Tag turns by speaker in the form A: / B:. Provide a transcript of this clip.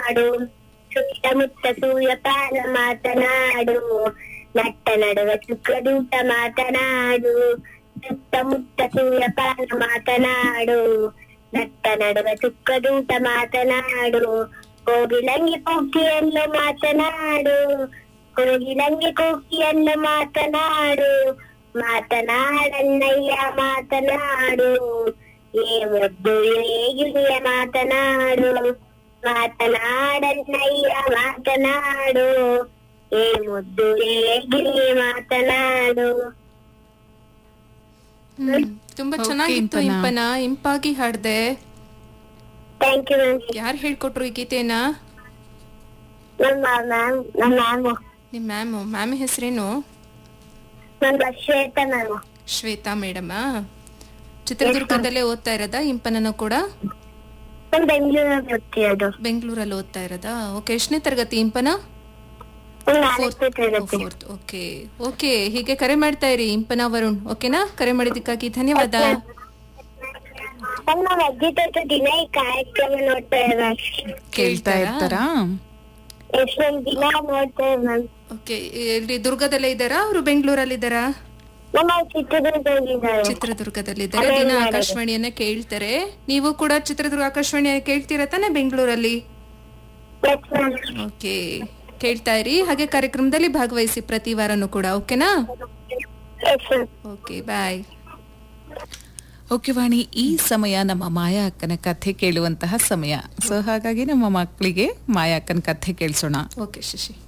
A: ಮಾತನಾಡು ಸುತ್ತಮುತ್ತ ಸೂರ್ಯಪಾನ ಮಾತನಾಡು ನಟ್ಟ ನಡುವ ಸುಖದೂಟ ಮಾತನಾಡು ಸುತ್ತಮುತ್ತ ಸೂರ್ಯಪಾನ ಮಾತನಾಡು ನಟ್ಟ ನಡುವ ಸುಖದೂಟ ಮಾತನಾಡು ಕೋಗಿಲಂಗಿ ಕೋಕಿಯನ್ನು ಮಾತನಾಡು ಕೋಗಿಲಂಗಿ ಕೋಕಿಯನ್ನು ಮಾತನಾಡು ಮಾತನಾಡನ್ನಯ್ಯ ಮಾತನಾಡು ಏ ಮುದ್ದು ಹೇಗಿದೆಯ ಮಾತನಾಡು ಮಾತನಾಡನ್ನಯ್ಯ ಮಾತನಾಡು ಏ ಮುದ್ದು ಹೇಗಿದೆಯ ಮಾತನಾಡು
B: ಹ್ಮ್. ತುಂಬಾ
C: Okay,
B: ಚೆನ್ನಾಗಿತ್ತು
C: ಇಂಪನ.
B: ಇಂಪನ ಇಂಪಾಗಿ ಹಾಡ್ದೆ
A: ಥ್ಯಾಂಕ್ ಯು ಮ್ಯಾಮ್
B: ಯಾರು ಹೇಳ್ಕೊಟ್ರು ಈ ಗೀತೆನ
A: ನಮ್ಮ ಮ್ಯಾಮ್ ನಮ್ಮ ಮ್ಯಾಮು
B: ನಿಮ್ ಮ್ಯಾಮ್ ಮ್ಯಾಮ್ ಹೆಸರೇನು
A: ನಮ್ಮ ಶ್ವೇತಾ ಮ್ಯಾಮು
B: ಶ್ವೇತಾ ಮೇಡಮ್ ಚಿತ್ರದುರ್ಗದಲ್ಲೇ ಓದ್ತಾ ಇರೋದಾ ಇಂಪನನು ಕೂಡ
A: ನಾನು ಬೆಂಗಳೂರಲ್ಲಿ ಓದ್ತಿರೋದು
B: ಬೆಂಗಳೂರಲ್ಲಿ ಓದ್ತಾ ಇರೋದಾ ಓಕೆ ಎಷ್ಟನೇ ತರಗತಿ ಇಂಪನ
A: ನಾನು ನಾಲ್ಕನೇ ತರಗತಿ
B: ಫೋರ್ತ್ ಓಕೆ ಓಕೆ ಹೀಗೆ ಕರೆ ಮಾಡ್ತಾ ಇರಿ ಇಂಪನ ವರುಣ್ ಓಕೆನಾ ಕರೆ ಮಾಡಿದ್ದಕ್ಕಾಗಿ ಧನ್ಯವಾದ
A: ಮ್ಯಾಮ್ ನಾವು ಅಜ್ಜಿ ತಾತ ದಿನ ಈ ಕಾರ್ಯಕ್ರಮ ನೋಡ್ತಾ ಇದ್ದಾರೆ
C: ಕೇಳ್ತಾ ಇರ್ತಾರಾ
A: ಎಷ್ಟೊಂದು ದಿನ ನೋಡ್ತಾ ಇದ್ದಾರೆ ಮ್ಯಾಮ್
B: ಓಕೆ ಇಲ್ಲಿ ದುರ್ಗದಲ್ಲೇ ಇದ್ದಾರಾ ಅವರು ಬೆಂಗಳೂರಲ್ಲಿ ಇದ್ದಾರಾ
A: ನಮ್ಮ ಚಿತ್ರದುರ್ಗದಲ್ಲಿದ್ದಾರೆ
B: ಚಿತ್ರದುರ್ಗದಲ್ಲಿದ್ದಾರೆ ದಿನ ಆಕಾಶವಾಣಿಯನ್ನ ಕೇಳ್ತಾರೆ ನೀವು ಕೂಡ ಚಿತ್ರದುರ್ಗ ಆಕಾಶವಾಣಿ ಕೇಳ್ತೀರಾ ತಾನೆ ಬೆಂಗಳೂರಲ್ಲಿ
A: ಎಸ್ ಮ್ಯಾಮ್
B: ಓಕೆ ಕೇಳ್ತಾ ಇರಿ ಹಾಗೆ ಕಾರ್ಯಕ್ರಮದಲ್ಲಿ ಭಾಗವಹಿಸಿ ಪ್ರತಿ ವಾರನೂ ಕೂಡ ಓಕೆನಾ
A: yes ma'am
B: okay bye
C: okay Vani ಈ ಸಮಯ ನಮ್ಮ ಮಾಯಾ ಅಕ್ಕನ ಕಥೆ ಕೇಳುವಂತಹ ಸಮಯ ಸೊ ಹಾಗಾಗಿ ನಮ್ಮ ಮಕ್ಕಳಿಗೆ ಮಾಯಾ ಅಕ್ಕನ ಕಥೆ ಕೇಳಿಸೋಣ
B: ಓಕೆ ಶಶಿ